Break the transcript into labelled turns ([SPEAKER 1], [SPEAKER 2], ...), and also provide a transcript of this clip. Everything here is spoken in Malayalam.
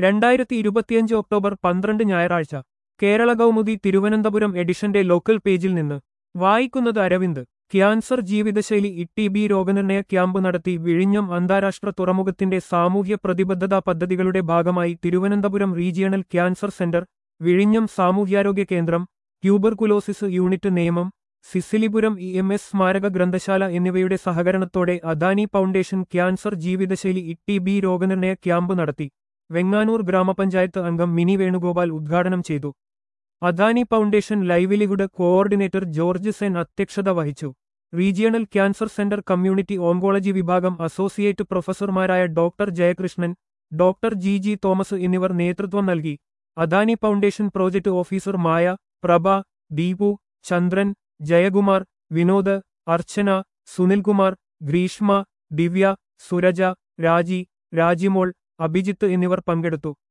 [SPEAKER 1] രണ്ടായിരത്തി ഇരുപത്തിയഞ്ച് ഒക്ടോബർ പന്ത്രണ്ട് ഞായറാഴ്ച കേരള കൗമുദി തിരുവനന്തപുരം എഡിഷന്റെ ലോക്കൽ പേജിൽ നിന്ന് വായിക്കുന്നത് അരവിന്ദ് ക്യാൻസർ ജീവിതശൈലി ഇ ബി രോഗനിർണയ ക്യാമ്പ് നടത്തി വിഴിഞ്ഞം അന്താരാഷ്ട്ര തുറമുഖത്തിന്റെ സാമൂഹ്യ പ്രതിബദ്ധതാ പദ്ധതികളുടെ ഭാഗമായി തിരുവനന്തപുരം റീജിയണൽ ക്യാൻസർ സെന്റർ വിഴിഞ്ഞം സാമൂഹ്യാരോഗ്യ കേന്ദ്രം ട്യൂബർകുലോസിസ് യൂണിറ്റ് നിയമം സിസിലിപുരം ഇ എം എസ് സ്മാരക ഗ്രന്ഥശാല എന്നിവയുടെ സഹകരണത്തോടെ അദാനി ഫൗണ്ടേഷൻ ക്യാൻസർ ജീവിതശൈലി ഇ ബി രോഗനിർണയ ക്യാമ്പ് നടത്തി വെങ്ങാനൂർ ഗ്രാമപഞ്ചായത്ത് അംഗം മിനി വേണുഗോപാൽ ഉദ്ഘാടനം ചെയ്തു Adani Foundation livelihood coordinator George Sen അധ്യക്ഷത വഹിച്ചു Regional Cancer Centre community oncology വിഭാഗം അസോസിയേറ്റ് പ്രൊഫസർമാരായ doctor Jayakrishnan doctor G G Thomas എന്നിവർ നേതൃത്വം നൽകി Adani Foundation project officer Maya Prabha Deepu Chandran Jayakumar Vinod Archana Sunilkumar Greeshma Divya Suraja Raji Rajimol Abhijith എന്നിവർ പങ്കെടുത്തു